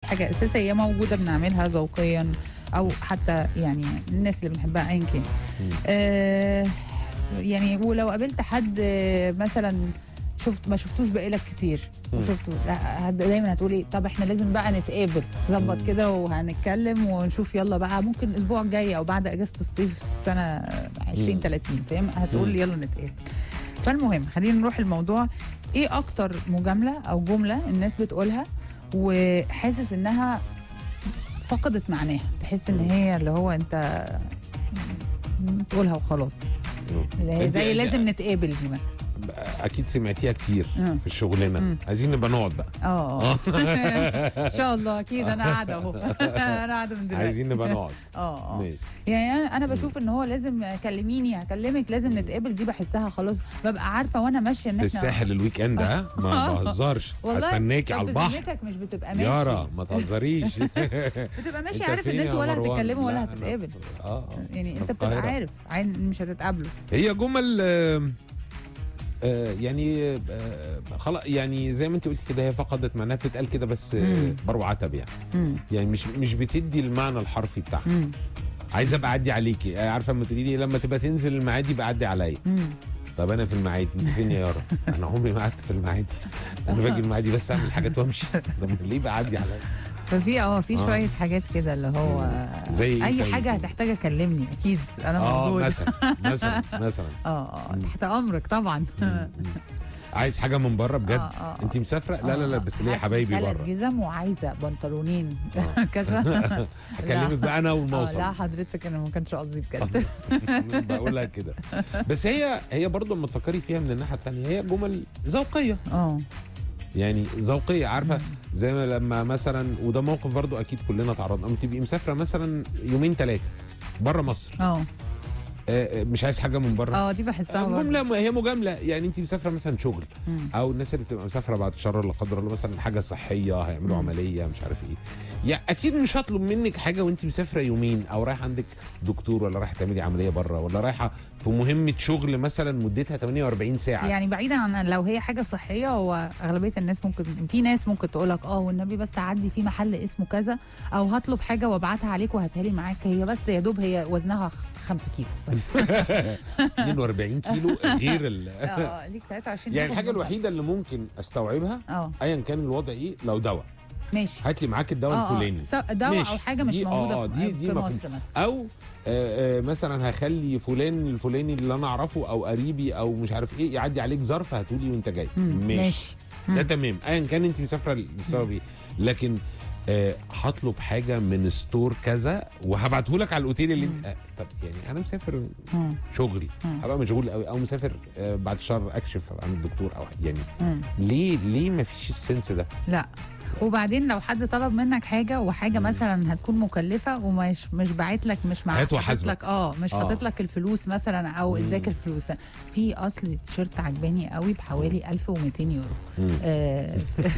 حاجه اساسيه موجوده بنعملها ذوقيا او حتى يعني الناس اللي بنحبها ايا كان مم. آه يعني ولو قابلت حد آه، مثلا شفت ما شفتوش بقالك كتير مم. وشفته لا، هت- دايما هتقولي طب احنا لازم بقى نتقابل ظبط مم. كده وهنتكلم ونشوف يلا بقى ممكن الاسبوع الجاي او بعد اجازه الصيف سنه 20 30 فاهم هتقول لي يلا نتقابل فالمهم خلينا نروح الموضوع ايه اكتر مجامله او جمله الناس بتقولها وحاسس انها فقدت معناها تحس ان هي اللي هو انت تقولها وخلاص اللي هي أنت زي يعني- لازم نتقابل دي مثلا اكيد سمعتيها كتير مم. في الشغلانه مم. عايزين نبقى نقعد بقى اه ان شاء الله اكيد انا قاعده اهو انا قاعده من دلوقتي عايزين نبقى نقعد اه اه ماشي يعني انا انا بشوف ان هو لازم كلميني هكلمك لازم نتقابل دي بحسها خلاص ببقى عارفه وانا ماشيه ان في احنا الساحل الويك اند ها ما بهزرش والله هستناكي طب على البحر بذمتك مش بتبقى ماشي يارا ما تهزريش بتبقى ماشي أنت عارف ان فين انتوا يا ولا مروان؟ هتتكلموا ولا لا، أنا هتتقابل في- اه اه يعني أنا انت في بتبقى القاهرة. عارف عين مش هتتقابلوا هي جمل آه، آه، يعني آه، خلاص يعني زي ما انت قلت كده هي فقدت معناها بتتقال كده بس آه، مم. بروع عتب يعني مم. يعني مش مش بتدي المعنى الحرفي بتاعها مم. عايز ابقى اعدي عليكي آه، عارفه لما تقولي لي لما تبقى تنزل المعادي يبقى عدي عليا مم. طب انا في المعادي انت فين يا يارا انا عمري ما قعدت في المعادي انا باجي المعادي بس اعمل حاجات وامشي طب ليه بعدي عليا ففي اه في آه. شويه حاجات كده اللي هو زي إيه اي طيب؟ حاجه هتحتاج اكلمني اكيد انا اه موجود مثلا مثلا مثلا اه اه مم. تحت امرك طبعا عايز حاجه من بره بجد آه، آه، آه. انت مسافره لا لا لا بس ليه هات لي حبايبي ثلاث بره جزم وعايزه بنطلونين آه. كذا هكلمك بقى انا اول ما آه، اوصل لا حضرتك انا ما كانش قصدي بجد بقولها كده بس هي هي برضه لما تفكري فيها من الناحيه الثانيه هي جمل ذوقيه اه يعني ذوقيه عارفه زي ما لما مثلا وده موقف برضه اكيد كلنا تعرضنا لما تبقي مسافره مثلا يومين ثلاثه بره مصر اه آه، آه، مش عايز حاجه من بره اه دي بحسها برضه. جمله هي مجامله يعني انت مسافره مثلا شغل مم. او الناس اللي بتبقى مسافره بعد شر لا قدر الله مثلا حاجه صحيه هيعملوا مم. عمليه مش عارف ايه يعني اكيد مش هطلب منك حاجه وانت مسافره يومين او رايحه عندك دكتور ولا رايحه تعملي عمليه بره ولا رايحه في مهمه شغل مثلا مدتها 48 ساعه يعني بعيدا عن لو هي حاجه صحيه هو اغلبيه الناس ممكن في ناس ممكن تقول لك اه والنبي بس عدي في محل اسمه كذا او هطلب حاجه وابعتها عليك وهاتها لي معاك هي بس يا دوب هي وزنها 5 كيلو بس 42 كيلو غير ال... اه ليك 23 يعني الحاجه الوحيده اللي ممكن استوعبها اه ايا كان الوضع ايه لو دواء ماشي هات لي معاك الدواء اه الفلاني اه سواء دواء ماشي. او حاجه مش دي- موجوده آه، في, دي- دي في مفهوم. مصر مثلا او آه، آه، مثلا هخلي فلان الفلاني اللي انا اعرفه او قريبي او مش عارف ايه يعدي عليك ظرف هاتولي وانت جاي مم، ماشي ماشي ده مم. تمام ايا كان انت مسافره لسبب ايه لكن آه، هطلب حاجه من ستور كذا وهبعته لك على الاوتيل اللي انت آه، طب يعني انا مسافر مم. شغل مم. هبقى مشغول قوي او مسافر آه، بعد الشهر اكشف عن الدكتور او يعني مم. ليه ليه ما فيش السنس ده لا وبعدين لو حد طلب منك حاجه وحاجه مثلا هتكون مكلفه ومش مش باعت لك مش مع هات حاطط وحاسبك. لك اه مش آه. حاطط لك الفلوس مثلا او مم. اداك الفلوس في اصل تيشيرت عجباني قوي بحوالي 1200 يورو مم. آه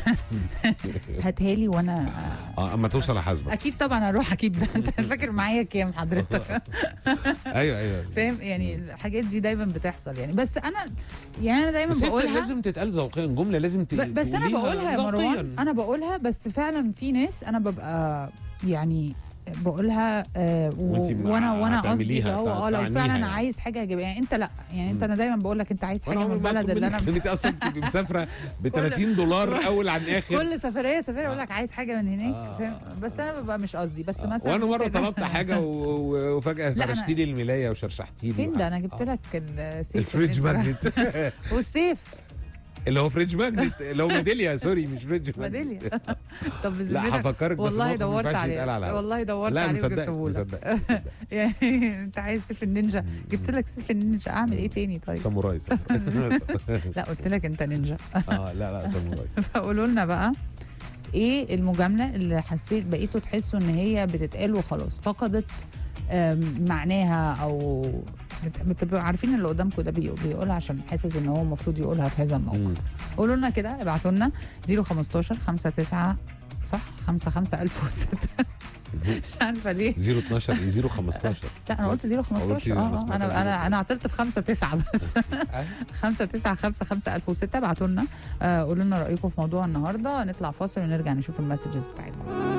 هاتها لي وانا اه اما توصل احاسبك اكيد طبعا هروح اجيب ده انت فاكر معايا كام حضرتك ايوه ايوه فاهم يعني الحاجات دي دايما بتحصل يعني بس انا يعني انا دايما بس هي بقولها لازم تتقال ذوقيا جمله لازم ت... ب- بس انا تقوليها بقولها يا ذوقياً. مروان انا بقولها بس فعلا في ناس انا ببقى يعني بقولها آه و- وانتي مع- وانا وانا قصدي هتعمليها، هو اه لو تعنيها فعلا يعني. عايز حاجه اجيبها يعني انت لا يعني انت انا دايما بقول لك انت عايز حاجه وانا من عمري ما البلد أطلب اللي انا منك انت اصلا تبقي مسافره ب 30 دولار اول عن اخر كل سفريه سفريه اقول لك عايز حاجه من هناك آه. فاهم بس انا ببقى مش قصدي بس مثلا وانا مره ممكن- طلبت حاجه و... و... وفجاه لا، أنا- فرشتي لي الملايه وشرشحتي لي فين ده انا جبت آه. لك السيف الفريج اللي أنت- ماجنت والسيف اللي هو فريج ماجنت اللي هو ميداليا سوري مش فريج ماجنت ميداليه طب لا بذمتك هفكرك بس والله موقف ما دورت ينفعش يتقال على عليه الهوا. والله دورت لا عليه مصدق وجبته لك مصدق مصدق. يعني انت عايز سيف النينجا جبت لك سيف النينجا اعمل ايه تاني طيب ساموراي ساموراي لا قلت لك انت نينجا اه لا لا ساموراي فقولوا لنا بقى ايه المجامله اللي حسيت بقيتوا تحسوا ان هي بتتقال وخلاص فقدت آم، معناها او بت- بتبقوا عارفين اللي قدامكم ده بيقول- بيقولها عشان حاسس ان هو المفروض يقولها في هذا مم. الموقف قولوا لنا كده ابعتوا لنا 015 59 صح 55006 مش عارفه ليه 012 015 لا انا قلت 015 قلت اه 015. آه، انا انا انا عطلت في 5 9 بس 5 9 5 5 1006 ابعتوا لنا آه، قولوا لنا رايكم في موضوع النهارده نطلع فاصل ونرجع نشوف المسجز بتاعتكم